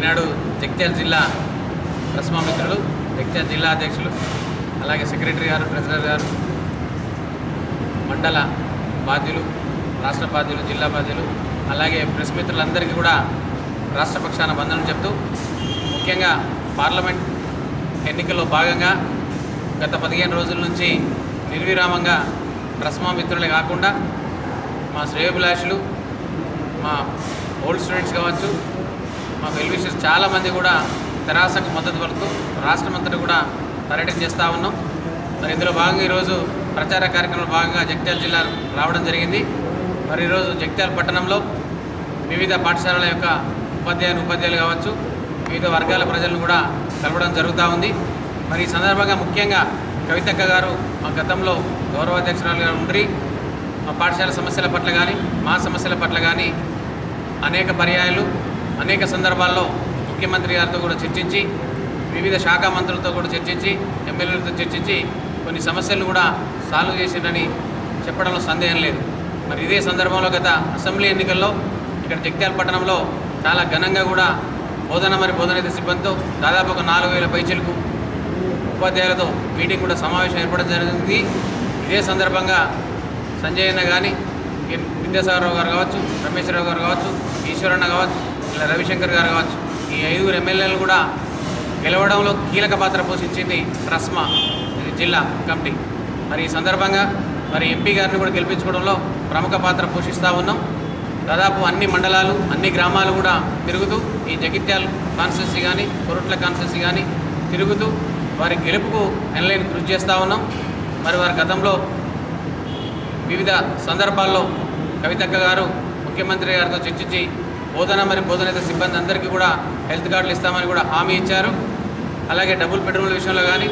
ఈనాడు జగిత్యాల జిల్లా ప్రస్మా మిత్రులు జగిత్యాల జిల్లా అధ్యక్షులు అలాగే సెక్రటరీ గారు ట్రెజరర్ గారు మండల బాధ్యులు రాష్ట్ర బాధ్యులు జిల్లా బాధ్యులు అలాగే ప్రెస్ మిత్రులందరికీ కూడా రాష్ట్ర పక్షాన వందనం చెప్తూ ముఖ్యంగా పార్లమెంట్ ఎన్నికల్లో భాగంగా గత పదిహేను రోజుల నుంచి నిర్విరామంగా రస్మా మిత్రులే కాకుండా మా శ్రేయోభిలాషులు మా ఓల్డ్ స్టూడెంట్స్ కావచ్చు మా వెల్విషర్స్ చాలామంది కూడా తెరాసకు మద్దతు పలుకుతూ రాష్ట్రమంతటా కూడా పర్యటన చేస్తూ ఉన్నాం మరి ఇందులో భాగంగా ఈరోజు ప్రచార కార్యక్రమంలో భాగంగా జగిత్యాల జిల్లా రావడం జరిగింది మరి ఈరోజు జగిత్యాల పట్టణంలో వివిధ పాఠశాలల యొక్క ఉపాధ్యాయులు ఉపాధ్యాయులు కావచ్చు వివిధ వర్గాల ప్రజలను కూడా కలవడం జరుగుతూ ఉంది మరి ఈ సందర్భంగా ముఖ్యంగా కవితక్క గారు మా గతంలో గౌరవాధ్యక్షురాలుగా ఉండ్రి మా పాఠశాల సమస్యల పట్ల కానీ మా సమస్యల పట్ల కానీ అనేక పర్యాయాలు అనేక సందర్భాల్లో ముఖ్యమంత్రి గారితో కూడా చర్చించి వివిధ శాఖ మంత్రులతో కూడా చర్చించి ఎమ్మెల్యేలతో చర్చించి కొన్ని సమస్యలను కూడా సాల్వ్ చేసిందని చెప్పడంలో సందేహం లేదు మరి ఇదే సందర్భంలో గత అసెంబ్లీ ఎన్నికల్లో ఇక్కడ జగిత్యాల పట్టణంలో చాలా ఘనంగా కూడా బోధన మరి బోధనేత సిబ్బందితో దాదాపు ఒక నాలుగు వేల పైచలకు ఉపాధ్యాయులతో మీటింగ్ కూడా సమావేశం ఏర్పడడం జరిగింది ఇదే సందర్భంగా సంజయ్ అన్న కానీ విద్యాసాగరరావు గారు కావచ్చు రమేశ్వరరావు గారు కావచ్చు ఈశ్వరన్న కావచ్చు ఇలా రవిశంకర్ గారు కావచ్చు ఈ ఐదుగురు ఎమ్మెల్యేలు కూడా గెలవడంలో కీలక పాత్ర పోషించింది రస్మా ఇది జిల్లా కమిటీ మరి ఈ సందర్భంగా మరి ఎంపీ గారిని కూడా గెలిపించుకోవడంలో ప్రముఖ పాత్ర పోషిస్తూ ఉన్నాం దాదాపు అన్ని మండలాలు అన్ని గ్రామాలు కూడా తిరుగుతూ ఈ జగిత్యాల కాన్స్టిట్యూన్సీ కానీ కొరుట్ల కాన్స్టిట్యూన్సీ కానీ తిరుగుతూ వారి గెలుపుకు ఎనలేని కృషి చేస్తూ ఉన్నాం మరి వారి గతంలో వివిధ సందర్భాల్లో కవితక్క గారు ముఖ్యమంత్రి గారితో చర్చించి బోధన మరి బోధనేత సిబ్బంది అందరికీ కూడా హెల్త్ కార్డులు ఇస్తామని కూడా హామీ ఇచ్చారు అలాగే డబుల్ బెడ్రూమ్ల విషయంలో కానీ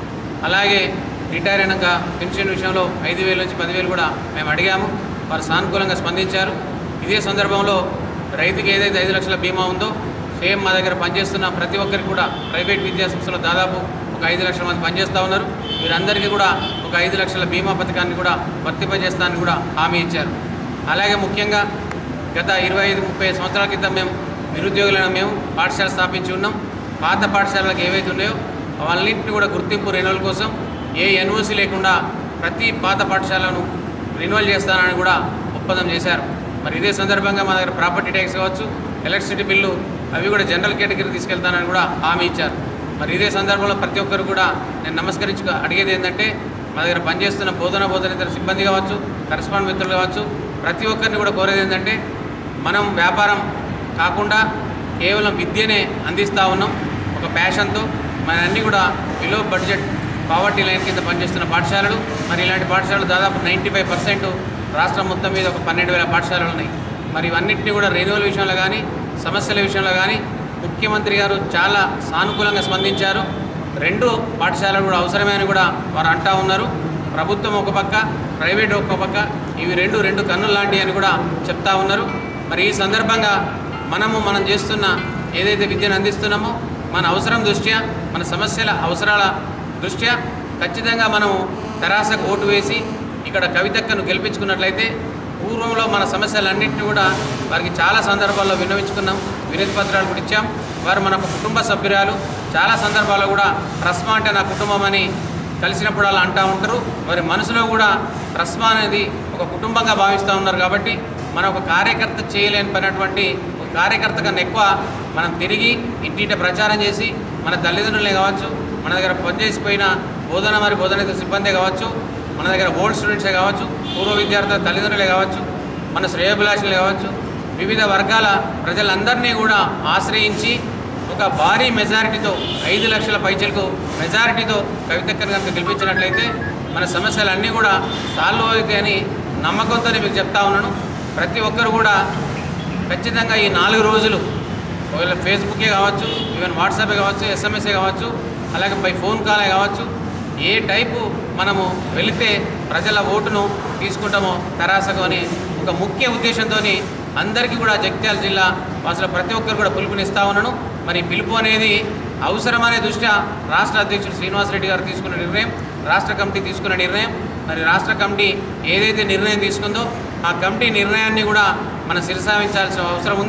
అలాగే రిటైర్ అయినాక పెన్షన్ విషయంలో ఐదు వేల నుంచి పదివేలు కూడా మేము అడిగాము వారు సానుకూలంగా స్పందించారు ఇదే సందర్భంలో రైతుకి ఏదైతే ఐదు లక్షల బీమా ఉందో సేమ్ మా దగ్గర పనిచేస్తున్న ప్రతి ఒక్కరికి కూడా ప్రైవేట్ విద్యా సంస్థలో దాదాపు ఒక ఐదు లక్షల మంది పనిచేస్తూ ఉన్నారు వీరందరికీ కూడా ఒక ఐదు లక్షల బీమా పథకాన్ని కూడా వర్తింపజేస్తానని కూడా హామీ ఇచ్చారు అలాగే ముఖ్యంగా గత ఇరవై ఐదు ముప్పై సంవత్సరాల క్రితం మేము నిరుద్యోగులైన మేము పాఠశాల స్థాపించి ఉన్నాం పాత పాఠశాలలకు ఏవైతే ఉన్నాయో వాళ్ళన్నింటినీ కూడా గుర్తింపు రెన్యువల్ కోసం ఏ ఎన్ఓసి లేకుండా ప్రతి పాత పాఠశాలను రెన్యువల్ చేస్తానని కూడా ఒప్పందం చేశారు మరి ఇదే సందర్భంగా మా దగ్గర ప్రాపర్టీ ట్యాక్స్ కావచ్చు ఎలక్ట్రిసిటీ బిల్లు అవి కూడా జనరల్ కేటగిరీ తీసుకెళ్తానని కూడా హామీ ఇచ్చారు మరి ఇదే సందర్భంలో ప్రతి ఒక్కరు కూడా నేను నమస్కరించి అడిగేది ఏంటంటే మా దగ్గర పనిచేస్తున్న బోధన బోధనేతర సిబ్బంది కావచ్చు కరస్పాండ్ మిత్రులు కావచ్చు ప్రతి ఒక్కరిని కూడా కోరేది ఏంటంటే మనం వ్యాపారం కాకుండా కేవలం విద్యనే అందిస్తూ ఉన్నాం ఒక ప్యాషన్తో మన అన్నీ కూడా బిలో బడ్జెట్ పావర్టీ లైన్ కింద పనిచేస్తున్న పాఠశాలలు మరి ఇలాంటి పాఠశాలలు దాదాపు నైంటీ ఫైవ్ పర్సెంట్ రాష్ట్రం మొత్తం మీద ఒక పన్నెండు వేల పాఠశాలలు ఉన్నాయి మరి ఇవన్నింటినీ కూడా రెన్యువల్ విషయంలో కానీ సమస్యల విషయంలో కానీ ముఖ్యమంత్రి గారు చాలా సానుకూలంగా స్పందించారు రెండు పాఠశాలలు కూడా అవసరమే అని కూడా వారు అంటా ఉన్నారు ప్రభుత్వం ఒక పక్క ప్రైవేట్ ఒక పక్క ఇవి రెండు రెండు కన్నులు లాంటివి అని కూడా చెప్తా ఉన్నారు మరి ఈ సందర్భంగా మనము మనం చేస్తున్న ఏదైతే విద్యను అందిస్తున్నామో మన అవసరం దృష్ట్యా మన సమస్యల అవసరాల దృష్ట్యా ఖచ్చితంగా మనము తెరాసకు ఓటు వేసి ఇక్కడ కవితక్కను గెలిపించుకున్నట్లయితే పూర్వంలో మన సమస్యలన్నింటినీ కూడా వారికి చాలా సందర్భాల్లో విన్నవించుకున్నాం వినతి పత్రాలు కూడా ఇచ్చాం వారు మన ఒక కుటుంబ సభ్యురాలు చాలా సందర్భాల్లో కూడా రస్మా అంటే నా కుటుంబం అని కలిసినప్పుడు అలా అంటూ ఉంటారు మరి మనసులో కూడా రస్మా అనేది ఒక కుటుంబంగా భావిస్తూ ఉన్నారు కాబట్టి మన ఒక కార్యకర్త చేయలేని పడినటువంటి ఒక కార్యకర్త కన్నా ఎక్కువ మనం తిరిగి ఇంటింట ప్రచారం చేసి మన తల్లిదండ్రులే కావచ్చు మన దగ్గర పనిచేసిపోయిన బోధన మరి బోధన సిబ్బందే కావచ్చు మన దగ్గర ఓల్డ్ స్టూడెంట్సే కావచ్చు పూర్వ విద్యార్థుల తల్లిదండ్రులే కావచ్చు మన శ్రేయోభిలాషులే కావచ్చు వివిధ వర్గాల ప్రజలందరినీ కూడా ఆశ్రయించి ఒక భారీ మెజారిటీతో ఐదు లక్షల పైచలకు మెజారిటీతో కవితక్కని కనుక గెలిపించినట్లయితే మన సమస్యలన్నీ కూడా సాల్వ్ అవుతాయని నమ్మకంతో మీకు చెప్తా ఉన్నాను ప్రతి ఒక్కరు కూడా ఖచ్చితంగా ఈ నాలుగు రోజులు ఒకవేళ ఫేస్బుకే కావచ్చు ఈవెన్ వాట్సాపే కావచ్చు ఎస్ఎంఎస్ఏ కావచ్చు అలాగే బై ఫోన్ కాలే కావచ్చు ఏ టైపు మనము వెళితే ప్రజల ఓటును తీసుకుంటామో తరాసకు అని ఒక ముఖ్య ఉద్దేశంతో అందరికీ కూడా జగిత్యాల జిల్లా వాసుల ప్రతి ఒక్కరు కూడా పిలుపునిస్తా ఉన్నాను మరి పిలుపు అనేది అవసరమనే దృష్ట్యా రాష్ట్ర అధ్యక్షుడు శ్రీనివాసరెడ్డి గారు తీసుకున్న నిర్ణయం రాష్ట్ర కమిటీ తీసుకున్న నిర్ణయం మరి రాష్ట్ర కమిటీ ఏదైతే నిర్ణయం తీసుకుందో ఆ కమిటీ నిర్ణయాన్ని కూడా మనం శిరసావించాల్సిన అవసరం ఉంది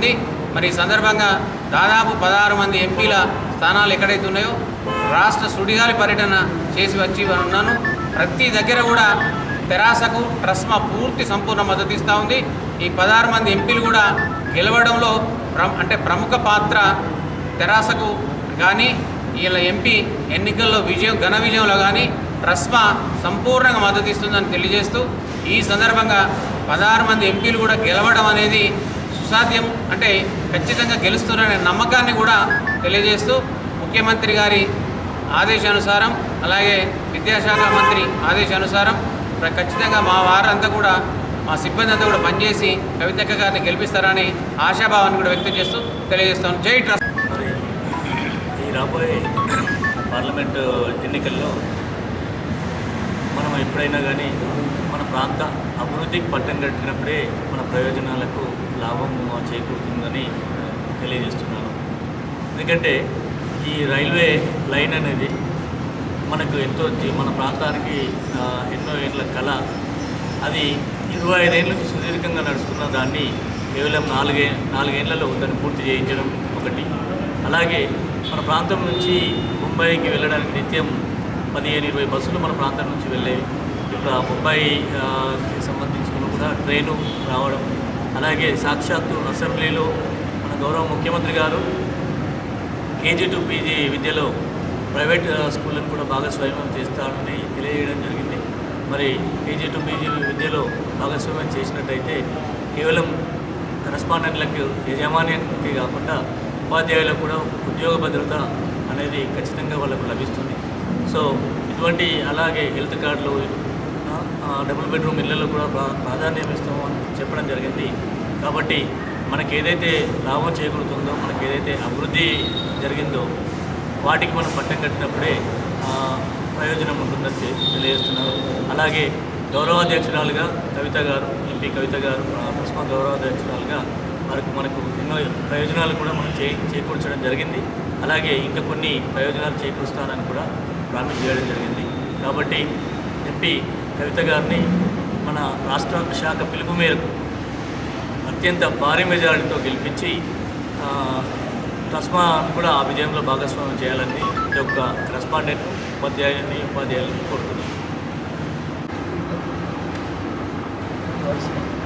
మరి ఈ సందర్భంగా దాదాపు పదహారు మంది ఎంపీల స్థానాలు ఎక్కడైతే ఉన్నాయో రాష్ట్ర సుడిగాలి పర్యటన చేసి వచ్చి ఉన్నాను ప్రతి దగ్గర కూడా తెరాసకు ట్రస్మా పూర్తి సంపూర్ణ మద్దతు ఇస్తూ ఉంది ఈ పదహారు మంది ఎంపీలు కూడా గెలవడంలో ప్ర- అంటే ప్రముఖ పాత్ర తెరాసకు కానీ వీళ్ళ ఎంపీ ఎన్నికల్లో విజయం ఘన విజయంలో కానీ ట్రస్మా సంపూర్ణంగా మద్దతు ఇస్తుందని తెలియజేస్తూ ఈ సందర్భంగా పదహారు మంది ఎంపీలు కూడా గెలవడం అనేది సుసాధ్యం అంటే ఖచ్చితంగా గెలుస్తున్నారనే నమ్మకాన్ని కూడా తెలియజేస్తూ ముఖ్యమంత్రి గారి ఆదేశానుసారం అలాగే విద్యాశాఖ మంత్రి ఆదేశానుసారం ప్ర- ఖచ్చితంగా మా వారంతా కూడా మా సిబ్బంది అంతా కూడా పనిచేసి కవితక్క గారిని గెలిపిస్తారని ఆశాభావాన్ని కూడా వ్యక్తం చేస్తూ తెలియజేస్తాను జై ట్రస్ట్ మరి ఈ రాబోయే పార్లమెంటు ఎన్నికల్లో మనం ఎప్పుడైనా కానీ మన ప్రాంత అభివృద్ధికి పట్టం కట్టినప్పుడే మన ప్రయోజనాలకు లాభం చేకూరుతుందని తెలియజేస్తున్నాను ఎందుకంటే ఈ రైల్వే లైన్ అనేది మనకు ఎంతో జీ- మన ప్రాంతానికి ఆ, ఎన్నో ఏళ్ళ కళ అది ఇరవై ఐదేళ్ళ నుంచి సుదీర్ఘంగా నడుస్తున్న దాన్ని కేవలం నాలుగే నాలుగేళ్లలో దాన్ని పూర్తి చేయించడం ఒకటి అలాగే మన ప్రాంతం నుంచి ముంబైకి వెళ్ళడానికి నిత్యం పదిహేను ఇరవై బస్సులు మన ప్రాంతం నుంచి వెళ్ళేవి ఇప్పుడు ఆ ముంబైకి సంబంధించిన కూడా ట్రైను రావడం అలాగే సాక్షాత్తు అసెంబ్లీలో మన గౌరవ ముఖ్యమంత్రి గారు కేజీ టు పీజీ విద్యలో ప్రైవేట్ ఆ, స్కూళ్ళను కూడా భాగస్వామ్యం చేస్తారని తెలియజేయడం జరిగింది మరి కేజీ టు పీజీ విద్యలో భాగస్వామ్యం చేసినట్టయితే కేవలం కరస్పాండెంట్లకు యజమాన్యానికి కాకుండా ఉపాధ్యాయులకు కూడా ఉద్యోగ భద్రత అనేది ఖచ్చితంగా వాళ్ళకు లభిస్తుంది సో ఇటువంటి అలాగే హెల్త్ కార్డులు ఆ, ఆ, డబుల్ బెడ్రూమ్ ఇళ్లలో కూడా ప్రా- ప్రాధాన్యం ఇస్తామని చెప్పడం జరిగింది కాబట్టి మనకి ఏదైతే లాభం చేకూరుతుందో మనకి ఏదైతే అభివృద్ధి జరిగిందో వాటికి మనం పట్టం కట్టినప్పుడే ఆ, ప్రయోజనం ఉంటుందని తె- తెలియజేస్తున్నారు అలాగే గౌరవాధ్యక్షురాలుగా కవిత గారు ఎంపీ కవిత గారు ఆ, ప్రస్తుతం గౌరవాధ్యక్షురాలుగా మనకు మనకు ఎన్నో ప్రయోజనాలు కూడా మనం చే చేకూర్చడం జరిగింది అలాగే ఇంకా కొన్ని ప్రయోజనాలు చేకూరుస్తానని కూడా ప్రామిస్ చేయడం జరిగింది కాబట్టి ఎంపీ కవిత గారిని మన రాష్ట్ర శాఖ పిలుపు మేరకు అత్యంత భారీ మెజారిటీతో గెలిపించి ఆ, తస్మా కూడా ఆ విజయంలో భాగస్వామ్యం చేయాలని ఈ యొక్క కరెస్పాండెంట్ ఉపాధ్యాయుని ఉపాధ్యాయులను కోరుతున్నాను